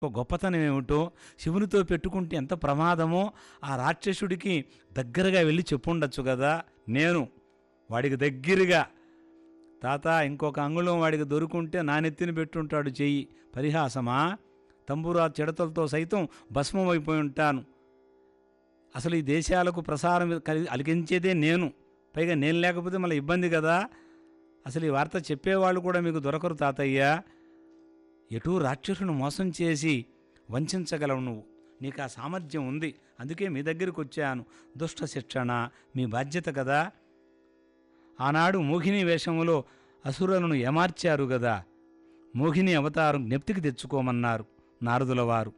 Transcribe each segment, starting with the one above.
గొప్పతనం ఏమిటో శివునితో పెట్టుకుంటే ఎంత ప్రమాదమో ఆ రాక్షసుడికి దగ్గరగా వెళ్ళి చెప్పుండొచ్చు కదా నేను వాడికి దగ్గరగా తాత ఇంకొక అంగుళం వాడికి దొరుకుంటే నా నెత్తిని పెట్టుంటాడు చెయ్యి పరిహాసమా తంబురా చిడతలతో సైతం భస్మమైపోయి ఉంటాను అసలు ఈ దేశాలకు ప్రసారం కలి అలికించేదే నేను పైగా నేను లేకపోతే మళ్ళీ ఇబ్బంది కదా అసలు ఈ వార్త చెప్పేవాళ్ళు కూడా మీకు దొరకరు తాతయ్య ఎటూ రాక్షసును మోసం చేసి వంచగలవు నువ్వు నీకు ఆ సామర్థ్యం ఉంది అందుకే మీ దగ్గరికి వచ్చాను దుష్ట శిక్షణ మీ బాధ్యత కదా ఆనాడు మోహిని వేషములో అసురులను ఏమార్చారు గదా మోహిని అవతారం జ్ఞప్తికి తెచ్చుకోమన్నారు నారదుల వారు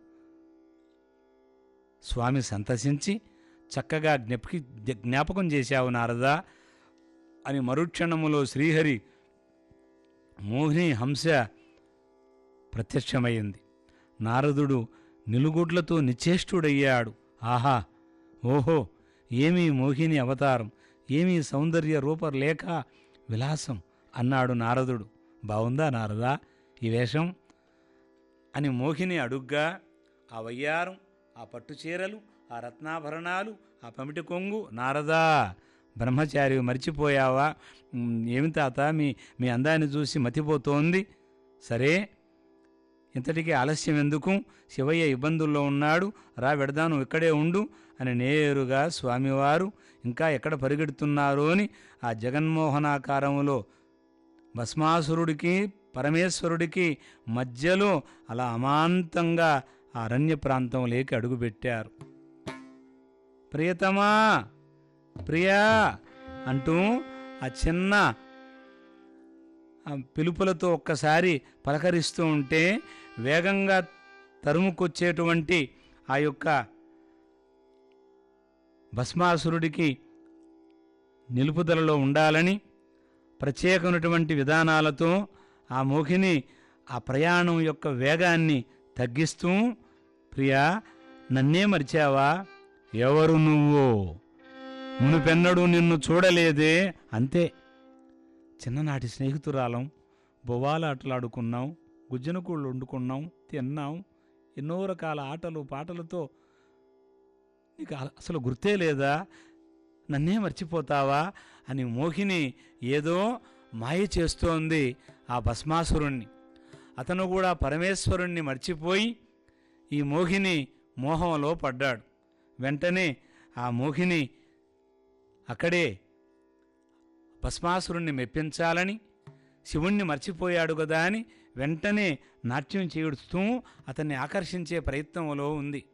స్వామి సంతసించి చక్కగా జ్ఞప్కి జ్ఞాపకం చేశావు నారదా అని మరుక్షణములో శ్రీహరి మోహిని హంస ప్రత్యక్షమైంది నారదుడు నిలుగుడ్లతో నిశ్చేష్టుడయ్యాడు ఆహా ఓహో ఏమీ మోహిని అవతారం ఏమీ సౌందర్య రూపలేఖ విలాసం అన్నాడు నారదుడు బావుందా నారదా ఈ వేషం అని మోహిని అడుగ్గా ఆ వయ్యారం ఆ పట్టు చీరలు ఆ రత్నాభరణాలు ఆ పమిటి కొంగు నారదా బ్రహ్మచారి మర్చిపోయావా ఉమ్, ఏమి తాత మీ మీ అందాన్ని చూసి మతిపోతోంది సరే ఇంతటికీ ఆలస్యం ఎందుకు శివయ్య ఇబ్బందుల్లో ఉన్నాడు రా వెడదాను ఇక్కడే ఉండు అని నేరుగా స్వామివారు ఇంకా ఎక్కడ పరిగెడుతున్నారో అని ఆ జగన్మోహనాకారములో భస్మాసురుడికి పరమేశ్వరుడికి మధ్యలో అలా అమాంతంగా ఆ అరణ్య ప్రాంతంలోకి అడుగుపెట్టారు ప్రియతమా ప్రియా అంటూ ఆ చిన్న ఆ పిలుపులతో ఒక్కసారి పలకరిస్తూ ఉంటే వేగంగా తరుముకొచ్చేటువంటి ఆ యొక్క భస్మాసురుడికి నిలుపుదలలో ఉండాలని ప్రత్యేకమైనటువంటి విధానాలతో ఆ మోహిని ఆ ప్రయాణం యొక్క వేగాన్ని తగ్గిస్తూ ప్రియా నన్నే మరిచావా ఎవరు నువ్వు మునుపెన్నడూ నిన్ను చూడలేదే అంతే చిన్ననాటి స్నేహితురాలం బొవ్వాల ఆటలాడుకున్నాం గుజ్జనకూళ్ళు వండుకున్నాం తిన్నాం ఎన్నో రకాల ఆటలు పాటలతో నీకు అ- అసలు గుర్తే లేదా నన్నే మర్చిపోతావా అని మోహిని ఏదో మాయ చేస్తోంది ఆ భస్మాసురుణ్ణి అతను కూడా పరమేశ్వరుణ్ణి మర్చిపోయి ఈ మోహిని మోహంలో పడ్డాడు వెంటనే ఆ మోహిని అక్కడే భస్మాసురుణ్ణి మెప్పించాలని శివుణ్ణి మర్చిపోయాడు కదా అని వెంటనే నాట్యం చేయుడుతూ అతన్ని ఆకర్షించే ప్రయత్నంలో ఉంది